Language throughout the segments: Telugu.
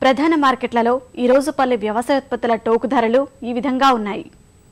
ప్రధాన మార్కెట్లలో ఈరోజు పలు వ్యవసాయోత్పత్తుల టోకు ధరలు ఈ విధంగా ఉన్నాయి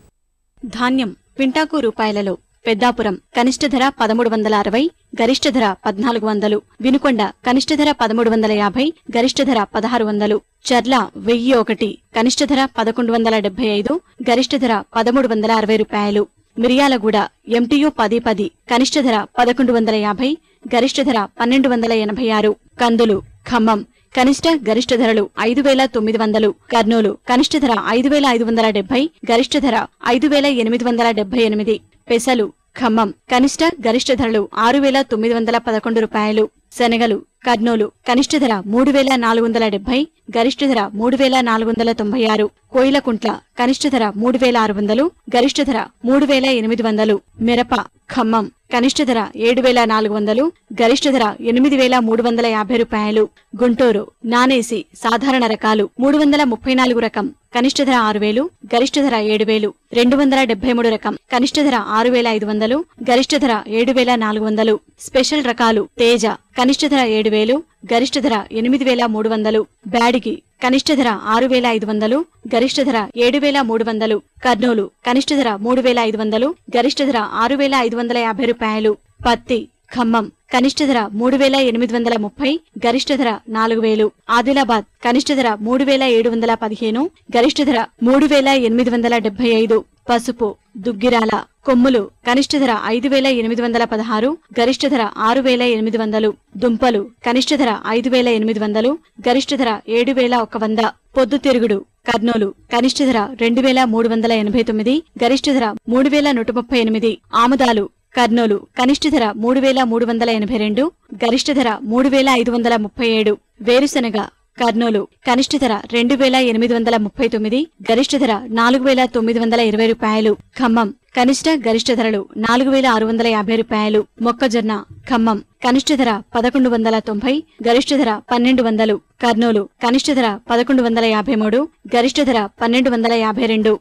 ధాన్యం క్వింటాకు రూపాయలలో పెద్దాపురం కనిష్ట ధర పదమూడు వందల అరవై గరిష్ట ధర పద్నాలుగు వందలు వినుకొండ కనిష్ట ధర పదమూడు వందల యాభై గరిష్ట ధర పదహారు వందలు చర్ల వెయ్యి ఒకటి కనిష్ట ధర పదకొండు వందల డెబ్బై ఐదు గరిష్ట ధర పదమూడు వందల అరవై రూపాయలు మిరియాలగూడ ఎంటీయు పది పది కనిష్ట ధర పదకొండు వందల యాభై గరిష్ట ధర పన్నెండు వందల ఎనభై ఆరు కందులు ఖమ్మం కనిష్ట గరిష్ట ధరలు ఐదు వేల తొమ్మిది వందలు కర్నూలు కనిష్ట ధర ఐదు వేల ఐదు వందల డెబ్బై గరిష్ట ధర ఐదు వేల ఎనిమిది వందల డెబ్బై ఎనిమిది పెసలు ఖమ్మం కనిష్ట గరిష్ట ధరలు ఆరు వేల తొమ్మిది వందల పదకొండు రూపాయలు శనగలు కర్నూలు కనిష్ట ధర మూడు వేల నాలుగు వందల డెబ్బై గరిష్ట ధర మూడు వేల నాలుగు వందల తొంభై ఆరు కోయిలకుంట్ల కనిష్ట ధర మూడు వేల ఆరు వందలు గరిష్ట ధర మూడు వేల ఎనిమిది వందలు మిరప ఖమ్మం కనిష్ట ధర ఏడు వేల నాలుగు వందలు గరిష్ట ధర ఎనిమిది వేల మూడు వందల యాభై రూపాయలు గుంటూరు నానేసి సాధారణ రకాలు మూడు వందల ముప్పై నాలుగు రకం కనిష్ట ధర ఆరు వేలు గరిష్ట ధర ఏడు వేలు రెండు వందల డెబ్బై మూడు రకం కనిష్ట ధర ఆరు వేల ఐదు వందలు గరిష్ట ధర ఏడు వేల నాలుగు వందలు స్పెషల్ రకాలు తేజ కనిష్ట ధర ఏడు వేలు గరిష్ట ధర ఎనిమిది వేల మూడు వందలు బ్యాడిగి కనిష్ట ధర ఆరు వేల ఐదు వందలు గరిష్ట ధర ఏడు వేల మూడు వందలు కర్నూలు కనిష్ట ధర మూడు వేల ఐదు వందలు గరిష్ట ధర ఆరు వేల ఐదు వందల యాభై రూపాయలు పత్తి ఖమ్మం కనిష్ట ధర మూడు వేల ఎనిమిది వందల ముప్పై గరిష్ట ధర నాలుగు వేలు ఆదిలాబాద్ కనిష్ట ధర మూడు వేల ఏడు వందల పదిహేను గరిష్ట ధర మూడు వేల ఎనిమిది వందల డెబ్బై ఐదు పసుపు దుగ్గిరాల కొమ్ములు కనిష్ట ధర ఐదు వేల ఎనిమిది వందల పదహారు గరిష్ట ధర ఆరు వేల ఎనిమిది వందలు దుంపలు కనిష్ట ధర ఐదు వేల ఎనిమిది వందలు గరిష్ట ధర ఏడు వేల ఒక వంద పొద్దుతిరుగుడు కర్నూలు కనిష్ట ధర రెండు వేల మూడు వందల ఎనభై తొమ్మిది గరిష్ట ధర మూడు వేల నూట ముప్పై ఎనిమిది ఆముదాలు కర్నూలు కనిష్ట ధర మూడు వేల మూడు వందల ఎనభై రెండు గరిష్ట ధర మూడు వేల ఐదు వందల ముప్పై ఏడు వేరుశనగ కర్నూలు కనిష్ట ధర రెండు వేల ఎనిమిది వందల ముప్పై తొమ్మిది గరిష్ట ధర నాలుగు వేల తొమ్మిది వందల ఇరవై రూపాయలు ఖమ్మం కనిష్ట గరిష్ట ధరలు నాలుగు వేల ఆరు వందల యాభై రూపాయలు మొక్కజొన్న ఖమ్మం కనిష్ట ధర పదకొండు వందల తొంభై గరిష్ట ధర పన్నెండు వందలు కర్నూలు కనిష్ట ధర పదకొండు వందల యాభై మూడు గరిష్ట ధర పన్నెండు వందల యాభై రెండు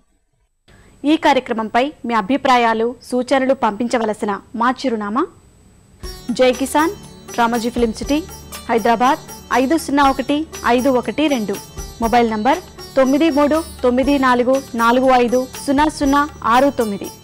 ఈ కార్యక్రమంపై మీ అభిప్రాయాలు సూచనలు పంపించవలసిన మా చిరునామా జై కిసాన్ రామోజీ ఫిలిం సిటీ హైదరాబాద్ ఐదు సున్నా ఒకటి ఐదు ఒకటి రెండు మొబైల్ నంబర్ తొమ్మిది మూడు తొమ్మిది నాలుగు నాలుగు ఐదు సున్నా సున్నా ఆరు తొమ్మిది